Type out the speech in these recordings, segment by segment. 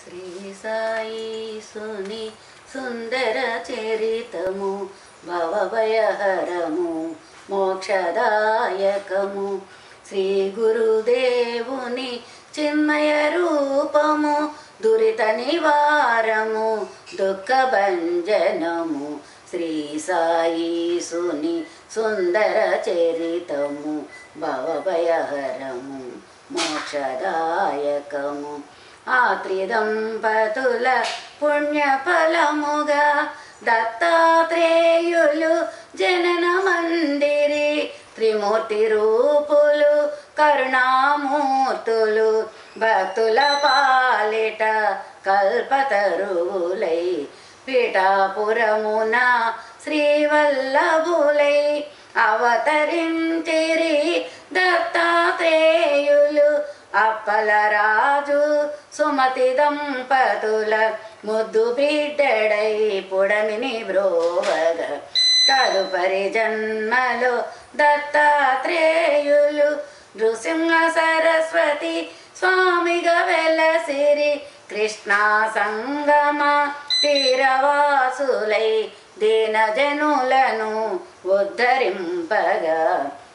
శ్రీ సాయి సుని సుందర చరితము భవభయహరము మోక్షదాయకము శ్రీ గురుదేవుని చిన్మయ రూపము దురిత నివారము దుఃఖభంజనము శ్రీ సాయి సుని సుందర చరితము భవభయహరము మోక్షదాయకము ఆ త్రిదంపతుల పుణ్యఫలముగా దత్తాత్రేయులు జనన మందిరి త్రిమూర్తి రూపులు కరుణామూర్తులు భక్తుల పాలిట కల్పతరువులై పీఠాపురమున శ్రీవల్లభులై అవతరించిరి దత్తాత్రేయులు అప్పలరాజు సుమతి దంపతుల ముద్దు బిడ్డడై పుడమిని బ్రోవగ తదుపరి జన్మలో దత్తాత్రేయులు నృసింహ సరస్వతి స్వామిగా వెలసిరి కృష్ణా సంగమ తీరవాసులై దీనజనులను ఉద్ధరింపగా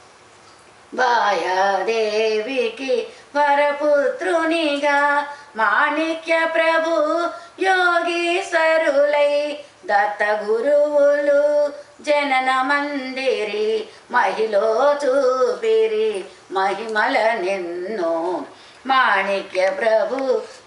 వాయాదేవికి వరపుత్రునిగా మాణిక్య ప్రభు యోగీశ్వరులై దత్త గురువులు జనన మందిరి మహిలో చూపిరి మహిమల నిన్నో మాణిక్య ప్రభు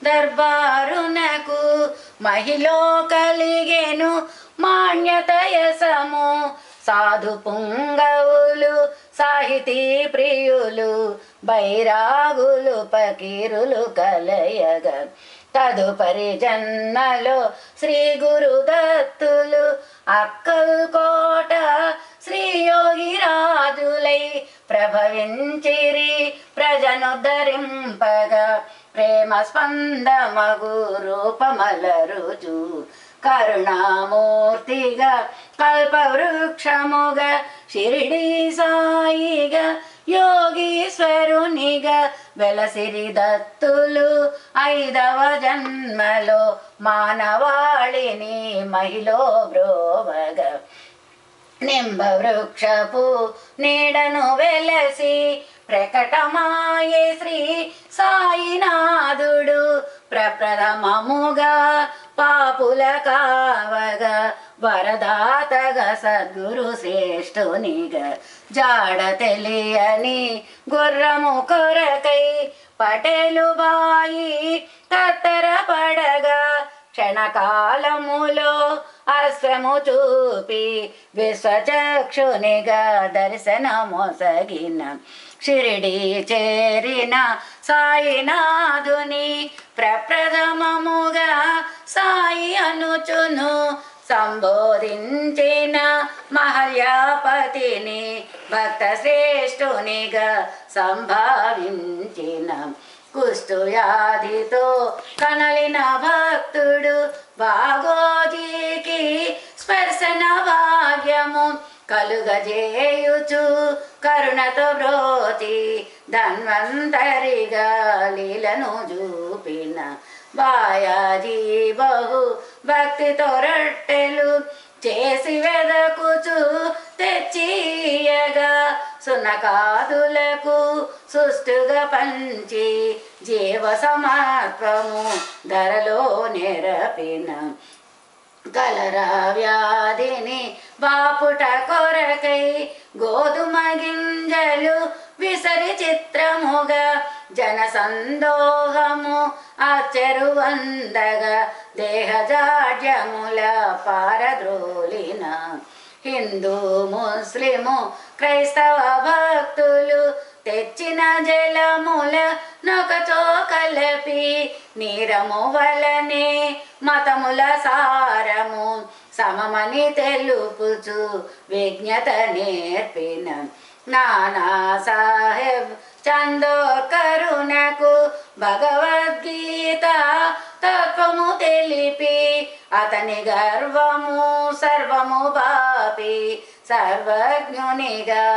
దర్బారునకు మహిలో కలిగెను మాన్యత యసము సాధు పుంగవులు సాహితీ ప్రియులు బైరాగులు పకీరులు కలయగ తదుపరి జన్మలో శ్రీ గురుదత్తులు అక్కల్ కోట శ్రీ యోగి రాజులై ప్రభవించిరి ప్రజనుద్ధరింపగా ప్రేమ స్పందమగు రూపమల రుజు కరుణామూర్తిగా కల్పవృక్షముగా షిరిడి సాయిగా యోగీశ్వరునిగా వెలసిరి దత్తులు ఐదవ జన్మలో మానవాళిని మహిలో బ్రోవగా నింబ వృక్షపు నీడను వెలసి ప్రకటమాయే శ్రీ సాయినాథుడు ప్రప్రథమముగా పాపుల కావగా వరదాతగా సద్గురు శ్రేష్ఠునిగా జాడ తెలియని గుర్రము కొరకై పటేలు బాయి తత్తర పడగా క్షణకాలములో అశ్వము చూపి విశ్వచక్షునిగా దర్శనమొసగిన షిరిడి చేరిన సాయినాథుని ప్రప్రథమముగా సాయి అనుచును సంబోధించిన మహల్యాపతిని భక్త శ్రేష్ఠునిగా సంభావించిన కుష్టు వ్యాధితో కనలిన భక్తుడు బాగోజీకి స్పర్శన భాగ్యము కలుగజేయుచు కరుణతో బ్రోతి ధన్వంతరిగా లీలను చూపిన బాయాజీ బహు భక్తితో రొట్టెలు చేసి వెదకుచు తెచ్చియగా సునకాదులకు సుష్టుగా పంచి జీవ సమాత్వము ధరలో నెరపిన కలరా వ్యాధిని బాపుట కొరకై గోధుమ గింజలు విసరి చిత్రముగా జన సందోహము ఆచరు వందగా దేహజాడ్యముల పారద్రోలిన హిందూ ముస్లిము క్రైస్తవ భక్తులు తెచ్చిన జలముల నొకచో కలపి నీరము వలనే మతముల సారము సమమని తెలుపుచు విజ్ఞత నేర్పిన నానా సాహెబ్ చందోకరునకు భగవద్గీత తత్వము తెలిపి అతని గర్వము సర్వము బాపి సర్వజ్ఞునిగా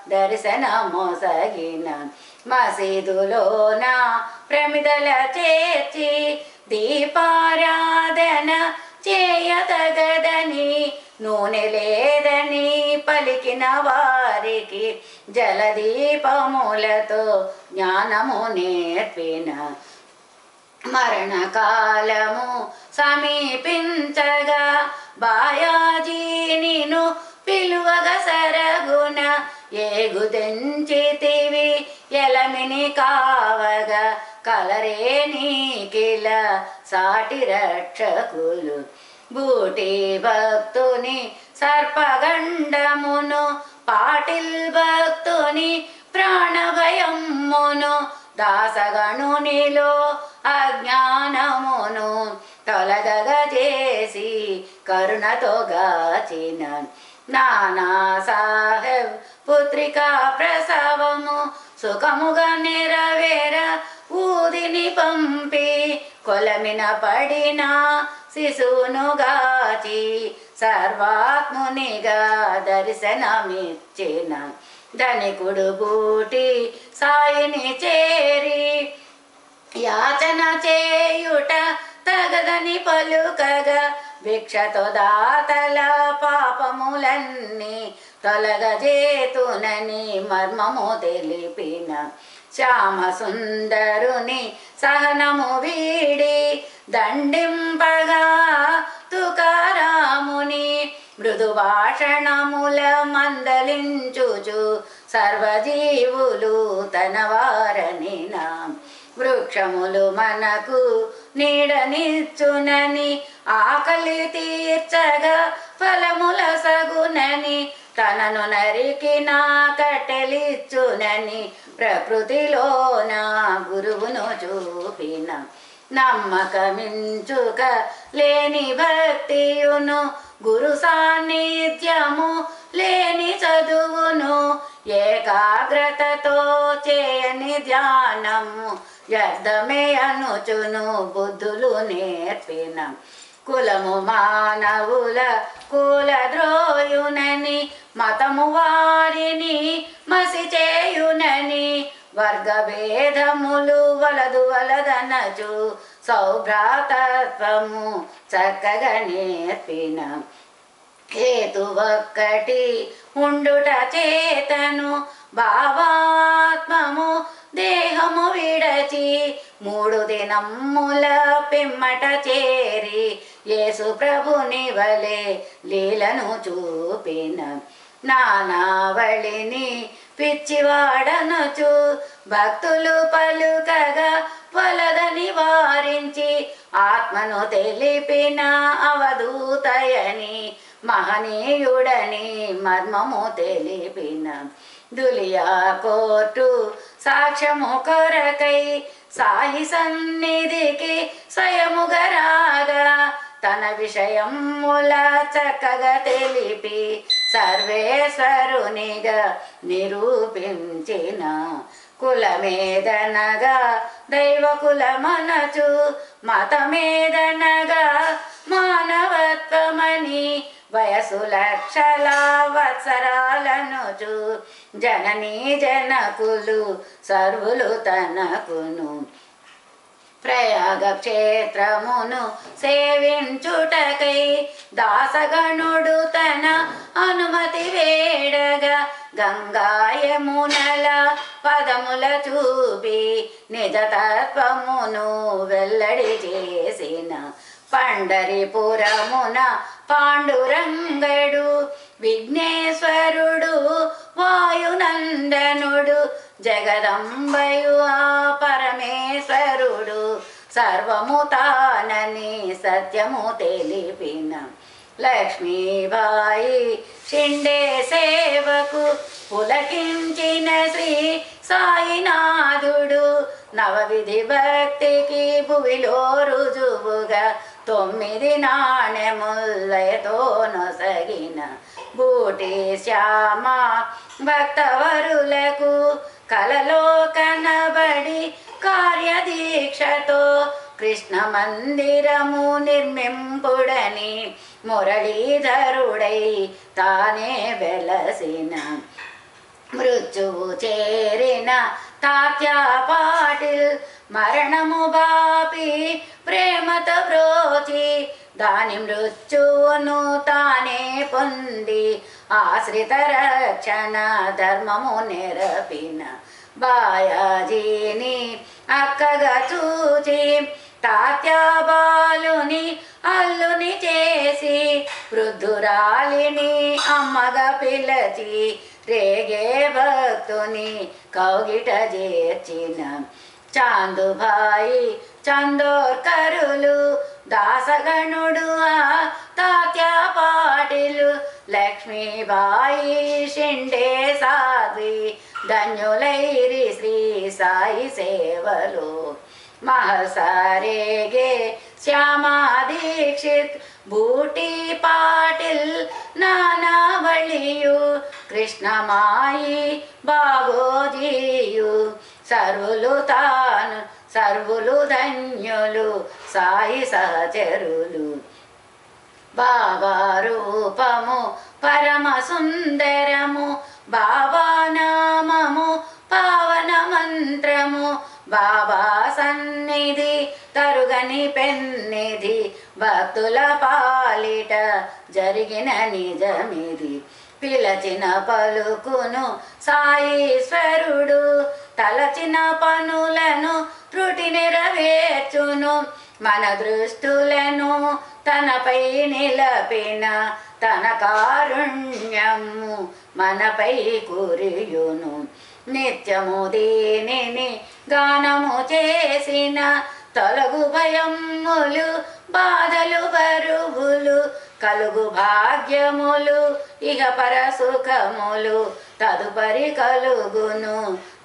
దర్శనమొసగిన మసీదులోన ప్రమిదల చేర్చి దీపా చేయతగదని నూనె లేదని పలికిన వారికి జలదీపములతో జ్ఞానము నేర్పిన మరణకాలము సమీపించగా బాయాజీ నిను పిలువగ సరగున ఏగుదెంచితివి ఎలమిని కావగా కలరే నీకిల సాటి రక్షకులు బూటి భక్తుని సర్పగండమును పాటిల్ భక్తుని ప్రాణభయమును దాసగణునిలో అజ్ఞానమును తొలగగజేసి కరుణతో గాచిన నానా సాహెబ్ పుత్రికా ప్రసవము సుఖముగా నెరవేర ఊదిని పంపి కొలమిన పడిన శిశువును గాచి సర్వాత్మునిగా దర్శనమిచ్చిన ధనికుడు బూటి సాయిని చేరి యాచన చేయుట తగదని పలుకగా భిక్షతో దాతల పాపములన్నీ తొలగజేతునని మర్మము తెలిపిన శ్యామ సుందరుని సహనము వీడి దండింపగా తుకారాముని మృదు భాషణముల మందలించుచు సర్వజీవులు తన వారని నా వృక్షములు మనకు నీడనిచ్చునని ఆకలి తీర్చగా ఫలముల సగునని తనను నరికిన కట్టెలిచ్చునని ప్రకృతిలోన గురువును చూపిన నమ్మకమించుక లేని భక్తియును గురు సాన్నిధ్యము లేని చదువును ఏకాగ్రతతో చేయని ధ్యానము వ్యర్థమే అనుచును బుద్ధులు నేర్పిన కులము మానవుల కుల ద్రోయునని మతము వారిని మసి చేయునని వర్గ భేదములు వలదు వలదనచు సౌభ్రాతత్వము చక్కగా నేర్పిన హేతు ఒక్కటి ఉండుట చేతను భావాత్మము దేహము విడచి మూడు దినమ్ముల పిమ్మట చేరి యేసు ప్రభుని వలె లీలను చూపిన నానావళిని పిచ్చివాడనుచు భక్తులు పలుకగా వలదని వారించి ఆత్మను తెలిపిన అవధూతయని మహనీయుడని మర్మము తెలిపిన దులియా కోర్టు సాక్ష్యము కొరకై సాయి సన్నిధికి స్వయముగా రాగా తన విషయముల చక్కగా తెలిపి సర్వేశ్వరునిగా నిరూపించిన కులమేదనగా దైవ కులమనచు మతమేదనగా మానవత్వమని వయసు లక్షల వత్సరాలనుచు జననీ జనకులు సర్వులు తనకును ప్రయాగ క్షేత్రమును సేవించుటకై దాసగణుడు తన అనుమతి వేడగా గంగాయమునల పదముల చూపి నిజతత్వమును వెల్లడి చేసిన పండరిపురమున పాండురంగడు విఘ్నేశ్వరుడు వాయునందనుడు జగదంబయు ఆ పరమేశ్వరుడు సర్వము తానని సత్యము తెలిపిన లక్ష్మీబాయి షిండే సేవకు పులకించిన శ్రీ సాయినాథుడు నవవిధి భక్తికి భువిలో రుజువుగా తొమ్మిది నాణెములయతో నొసగిన బూటి శ్యామ భక్తవరులకు కలలో కనబడి కార్యదీక్షతో కృష్ణ మందిరము నిర్మింపుడని మురళీధరుడై తానే వెలసిన మృత్యువు చేరిన తాత్యా పాటిల్ మరణము బాపి ప్రేమ ప్రేమత బ్రోచి దాని మృత్యువును తానే పొంది ఆశ్రిత రక్షణ ధర్మము నెరపిన బాయాజీని అక్కగా చూచి తాత్యాబాలుని అల్లుని చేసి వృద్ధురాలిని అమ్మగా పిలచి రేగే భక్తుని కౌగిట చేర్చిన చాందుభాయి చందోర్కరులు దాసగణుడు ఆ తాత్య పాటిలు లక్ష్మీబాయి షిండే సాధ్వి ధన్యులైరి శ్రీ సాయి సేవలు మహసారేగే శ్యామా దీక్షిత్ బూటి పాటిల్ నానావళియు కృష్ణమాయి బాగోజీయు సర్వులు తాను సర్వులు ధన్యులు సాయి సహచరులు బాబా రూపము పరమ సుందరము బాబా నామము పావన మంత్రము బాబా సన్నిధి తరుగని పెన్నిధి భక్తుల పాలిట జరిగిన నిజమిది పిలచిన పలుకును సాయీశ్వరుడు తలచిన పనులను త్రుటి నెరవేర్చును మన దృష్టులను తనపై నిలపిన తన కారుణ్యము మనపై కురియును నిత్యము దీనిని గానము చేసిన తొలగు భయములు బాధలు బరువులు కలుగు భాగ్యములు ఇహ పర సుఖములు తదుపరి కలుగును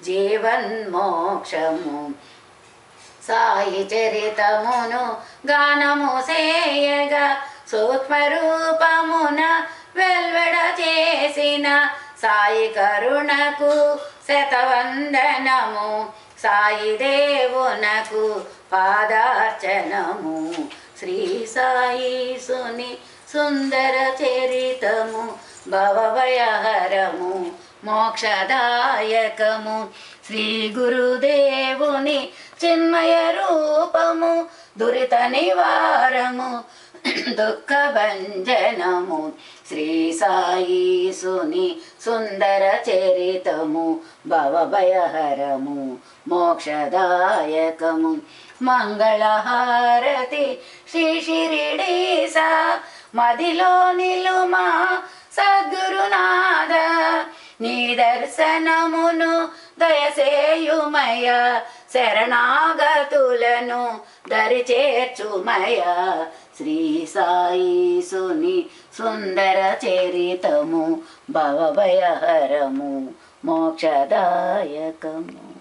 జీవన్మోక్షము సాయి చరితమును గానము సేయగా సూక్ష్మ రూపమున వెల్వెడ చేసిన సాయి కరుణకు శతవందనము సాయి దేవునకు పాదార్చనము శ్రీ సాయి సుని సుందర చరితము భవభయహరము మోక్షదాయకము శ్రీ గురుదేవుని చిన్మయ రూపము దురిత నివారము దుఃఖ భంజనము శ్రీ సాయి సుని సుందర చరితము భవభయహరము మోక్షదాయకము మంగళహారతి శ్రీ శిరిడీసా మదిలో నిలుమా సద్గురునాథ నీ దర్శనమును దయసేయుమయ శరణాగతులను దరి చేర్చుమయ శ్రీ సాయి సుని సుందర చరితము భవభయహరము మోక్షదాయకము